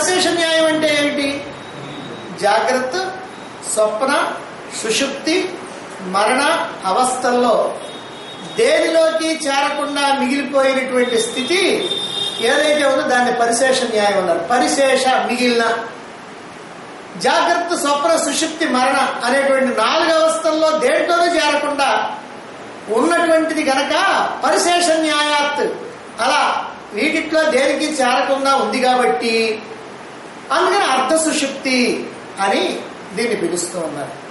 పరిశేష న్యాయం అంటే ఏమిటి జాగ్రత్త స్వప్న సుషుప్తి మరణ అవస్థల్లో దేనిలోకి చేరకుండా మిగిలిపోయినటువంటి స్థితి ఏదైతే ఉందో దాన్ని పరిశేష న్యాయం అన్నారు పరిశేష మిగిలిన జాగ్రత్త స్వప్న సుషుప్తి మరణ అనేటువంటి నాలుగు అవస్థల్లో దేంట్లోనూ చేరకుండా ఉన్నటువంటిది గనక పరిశేష న్యాయాత్ అలా వీటిట్లో దేనికి చేరకుండా ఉంది కాబట్టి అందుకని అర్ధ సుషుప్తి అని దీన్ని పిలుస్తూ ఉన్నారు